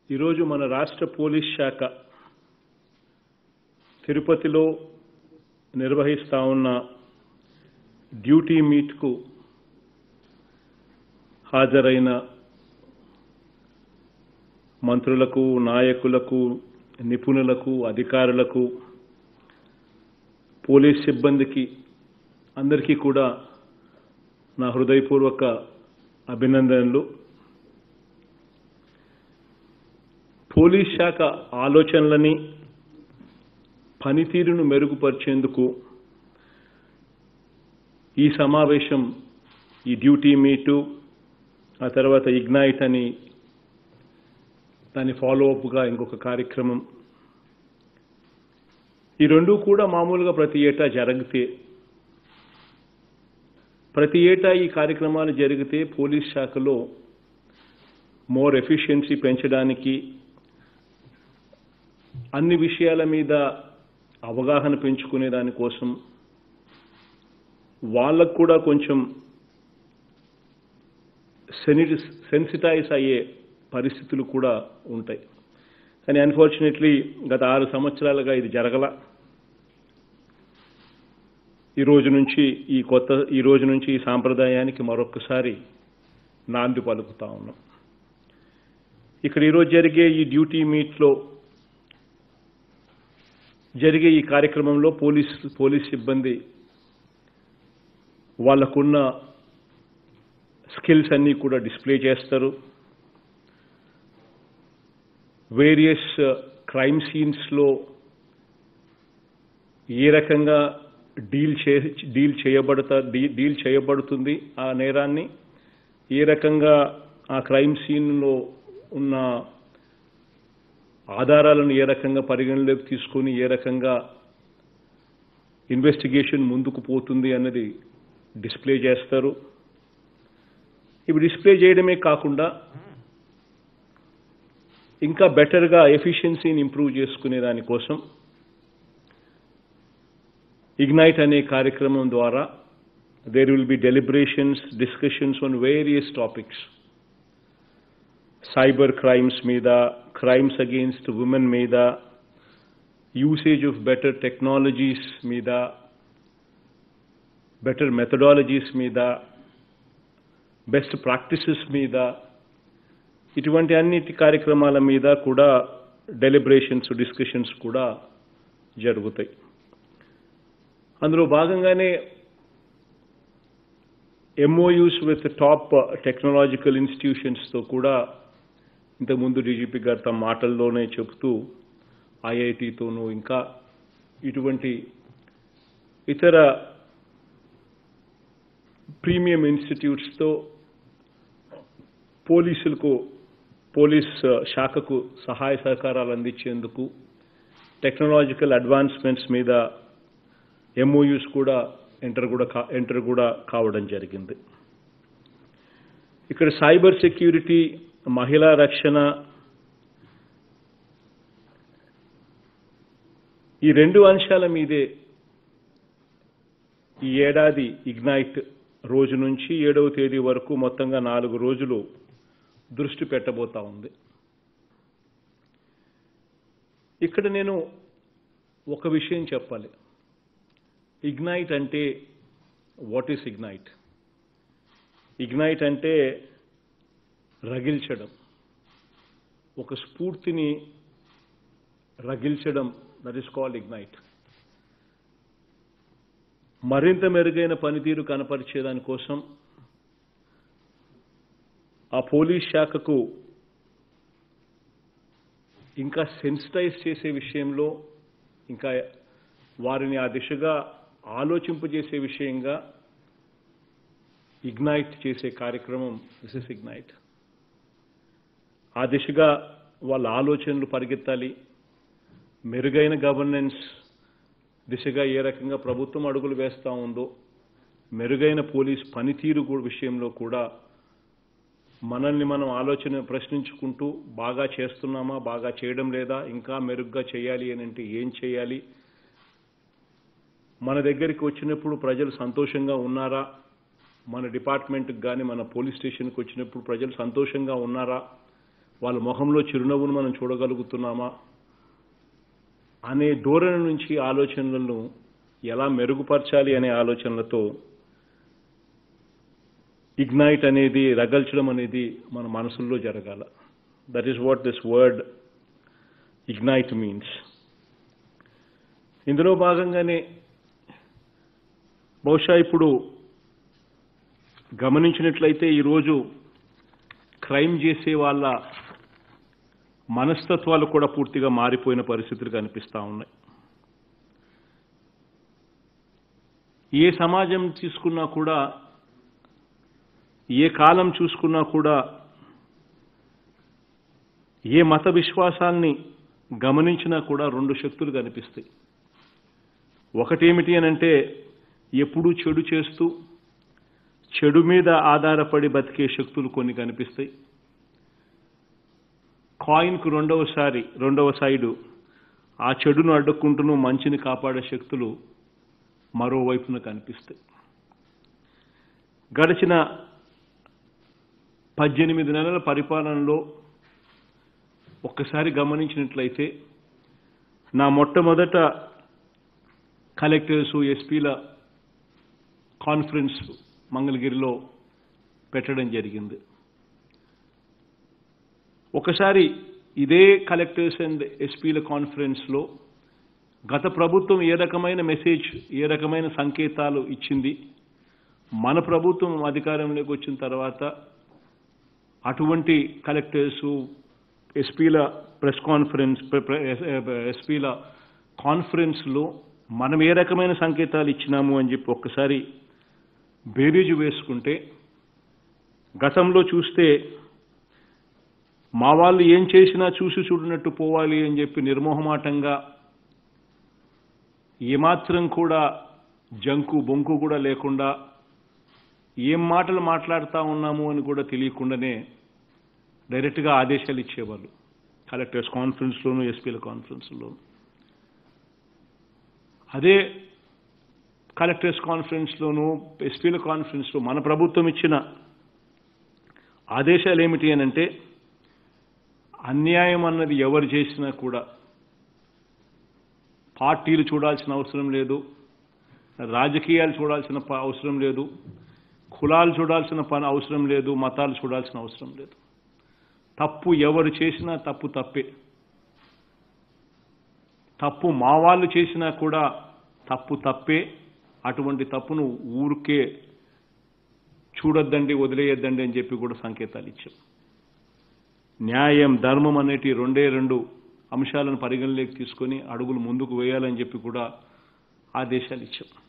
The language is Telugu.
ఈరోజు మన రాష్ట్ర పోలీస్ శాఖ తిరుపతిలో నిర్వహిస్తా ఉన్న డ్యూటీ మీట్కు హాజరైన మంత్రులకు నాయకులకు నిపుణులకు అధికారులకు పోలీస్ సిబ్బందికి అందరికీ కూడా నా హృదయపూర్వక అభినందనలు పోలీస్ శాఖ ఆలోచనలని పనితీరును మెరుగుపరిచేందుకు ఈ సమావేశం ఈ డ్యూటీ మీటు ఆ తర్వాత ఇగ్నైట్ అని దాని ఫాలో అప్గా ఇంకొక కార్యక్రమం ఈ రెండు కూడా మామూలుగా ప్రతి ఏటా జరిగితే ప్రతి ఏటా ఈ కార్యక్రమాలు జరిగితే పోలీస్ శాఖలో మోర్ ఎఫిషియన్సీ పెంచడానికి అన్ని విషయాల మీద అవగాహన పెంచుకునే దానికోసం వాళ్ళకు కూడా కొంచెం సెనిటి సెన్సిటైజ్ అయ్యే పరిస్థితులు కూడా ఉంటాయి కానీ అన్ఫార్చునేట్లీ గత ఆరు సంవత్సరాలుగా ఇది జరగల ఈ రోజు నుంచి ఈ కొత్త ఈ రోజు నుంచి ఈ సాంప్రదాయానికి మరొకసారి నాంది పలుకుతా ఉన్నాం ఇక్కడ ఈరోజు జరిగే ఈ డ్యూటీ మీట్లో జరిగే ఈ కార్యక్రమంలో పోలీస్ పోలీస్ సిబ్బంది వాళ్ళకున్న స్కిల్స్ అన్నీ కూడా డిస్ప్లే చేస్తారు వేరియస్ క్రైమ్ సీన్స్లో ఏ రకంగా డీల్ చే డీల్ చేయబడతా డీల్ చేయబడుతుంది ఆ నేరాన్ని ఏ రకంగా ఆ క్రైమ్ సీన్లో ఉన్న ఆధారాలను ఏ రకంగా పరిగణలోకి తీసుకొని ఏ రకంగా ఇన్వెస్టిగేషన్ ముందుకు పోతుంది అన్నది డిస్ప్లే చేస్తారు ఇవి డిస్ప్లే చేయడమే కాకుండా ఇంకా బెటర్గా ఎఫిషియన్సీని ఇంప్రూవ్ చేసుకునే దానికోసం ఇగ్నైట్ అనే కార్యక్రమం ద్వారా there will be deliberations discussions on various topics cyber crimes మీద క్రైమ్స్ అగెయిన్స్ట్ ఉమెన్ మీద యూసేజ్ ఆఫ్ బెటర్ టెక్నాలజీస్ మీద బెటర్ మెథడాలజీస్ మీద బెస్ట్ ప్రాక్టీసెస్ మీద ఇటువంటి అన్నిటి కార్యక్రమాల మీద కూడా డెలిబరేషన్స్ డిస్కషన్స్ కూడా జరుగుతాయి అందులో భాగంగానే ఎంఓయూస్ విత్ టాప్ టెక్నాలజికల్ ఇన్స్టిట్యూషన్స్తో కూడా ఇంతకుముందు డీజీపీ గారు తమ మాటల్లోనే చెబుతూ ఐఐటితోనూ ఇంకా ఇటువంటి ఇతర ప్రీమియం ఇన్స్టిట్యూట్స్తో పోలీసులకు పోలీస్ శాఖకు సహాయ సహకారాలు అందించేందుకు టెక్నాలజికల్ అడ్వాన్స్మెంట్స్ మీద ఎంఓయూస్ కూడా ఎంటర్ కూడా కా ఎంటర్ కూడా కావడం జరిగింది ఇక్కడ సైబర్ సెక్యూరిటీ మహిళా రక్షణ ఈ రెండు అంశాల మీదే ఈ ఏడాది ఇగ్నైట్ రోజు నుంచి ఏడవ తేదీ వరకు మొత్తంగా నాలుగు రోజులు దృష్టి పెట్టబోతా ఉంది ఇక్కడ నేను ఒక విషయం చెప్పాలి ఇగ్నైట్ అంటే వాట్ ఈస్ ఇగ్నైట్ ఇగ్నైట్ అంటే రగిల్చడం ఒక స్ఫూర్తిని రగిల్చడం దట్ ఈస్ కాల్డ్ ఇగ్నైట్ మరింత మెరుగైన పనితీరు కనపరిచేదాని కోసం ఆ పోలీస్ శాఖకు ఇంకా సెన్సిటైజ్ చేసే విషయంలో ఇంకా వారిని ఆ దిశగా ఆలోచింపజేసే విషయంగా ఇగ్నైట్ చేసే కార్యక్రమం దిస్ ఇస్ ఇగ్నైట్ ఆ దిశగా వాళ్ళ ఆలోచనలు పరిగెత్తాలి మెరుగైన గవర్నెన్స్ దిశగా ఏ రకంగా ప్రభుత్వం అడుగులు వేస్తూ ఉందో మెరుగైన పోలీస్ పనితీరు గు- విషయంలో కూడా మనల్ని మనం ఆలోచన ప్రశ్నించుకుంటూ బాగా చేస్తున్నామా బాగా చేయడం లేదా ఇంకా మెరుగ్గా చేయాలి అని అంటే ఏం చేయాలి మన దగ్గరికి వచ్చినప్పుడు ప్రజలు సంతోషంగా ఉన్నారా మన డిపార్ట్మెంట్కి కానీ మన పోలీస్ స్టేషన్కి వచ్చినప్పుడు ప్రజలు సంతోషంగా ఉన్నారా వాళ్ళ ముఖంలో చిరునవ్వును మనం చూడగలుగుతున్నామా అనే ధోరణి నుంచి ఆలోచనలను ఎలా మెరుగుపరచాలి అనే ఆలోచనలతో ఇగ్నైట్ అనేది రగల్చడం అనేది మన మనసుల్లో జరగాల that is what this word ignite means ఇందులో భాగంగానే బహుశా ఇప్పుడు గమనించినట్లయితే ఈరోజు క్రైమ్ చేసే వాళ్ళ మనస్తత్వాలు కూడా పూర్తిగా మారిపోయిన పరిస్థితులు కనిపిస్తూ ఉన్నాయి ఏ సమాజం తీసుకున్నా కూడా ఏ కాలం చూసుకున్నా కూడా ఏ మత విశ్వాసాల్ని గమనించినా కూడా రెండు శక్తులు కనిపిస్తాయి ఒకటేమిటి అని అంటే ఎప్పుడూ చెడు చేస్తూ చెడు మీద ఆధారపడి బతికే శక్తులు కొన్ని కనిపిస్తాయి కాయిన్కు రెండవసారి రెండవ సైడు ఆ చెడును అడ్డుకుంటూను మంచిని కాపాడే శక్తులు మరోవైపున కనిపిస్తాయి గడిచిన పద్దెనిమిది నెలల పరిపాలనలో ఒక్కసారి గమనించినట్లయితే నా మొట్టమొదట కలెక్టర్స్ ఎస్పీల కాన్ఫరెన్స్ మంగళగిరిలో పెట్టడం జరిగింది ఒకసారి ఇదే కలెక్టర్స్ అండ్ ఎస్పీల కాన్ఫరెన్స్లో గత ప్రభుత్వం ఏ రకమైన మెసేజ్ ఏ రకమైన సంకేతాలు ఇచ్చింది మన ప్రభుత్వం అధికారంలోకి వచ్చిన తర్వాత అటువంటి కలెక్టర్సు ఎస్పీల ప్రెస్ కాన్ఫరెన్స్ ఎస్పీల కాన్ఫరెన్స్లో మనం ఏ రకమైన సంకేతాలు ఇచ్చినాము అని చెప్పి ఒక్కసారి బేరీజు వేసుకుంటే గతంలో చూస్తే మా వాళ్ళు ఏం చేసినా చూసి చూడనట్టు పోవాలి అని చెప్పి నిర్మోహమాటంగా ఏమాత్రం కూడా జంకు బొంకు కూడా లేకుండా ఏం మాటలు మాట్లాడుతూ ఉన్నాము అని కూడా తెలియకుండానే డైరెక్ట్గా ఆదేశాలు ఇచ్చేవాళ్ళు కలెక్టర్స్ కాన్ఫరెన్స్లోను ఎస్పీల కాన్ఫరెన్స్లోను అదే కలెక్టర్స్ కాన్ఫరెన్స్లోను ఎస్పీల కాన్ఫరెన్స్లో మన ప్రభుత్వం ఇచ్చిన ఆదేశాలు ఏమిటి అని అంటే అన్యాయం అన్నది ఎవరు చేసినా కూడా పార్టీలు చూడాల్సిన అవసరం లేదు రాజకీయాలు చూడాల్సిన ప- అవసరం లేదు కులాలు చూడాల్సిన పని అవసరం లేదు మతాలు చూడాల్సిన అవసరం లేదు తప్పు ఎవరు చేసినా తప్పు తప్పే తప్పు మా వాళ్ళు చేసినా కూడా తప్పు తప్పే అటువంటి తప్పును ఊరికే చూడొద్దండి వదిలేయొద్దండి అని చెప్పి కూడా సంకేతాలు ఇచ్చాం న్యాయం ధర్మం అనేటి రెండే రెండు అంశాలను పరిగణలోకి తీసుకొని అడుగులు ముందుకు వేయాలని చెప్పి కూడా ఆదేశాలు ఇచ్చాం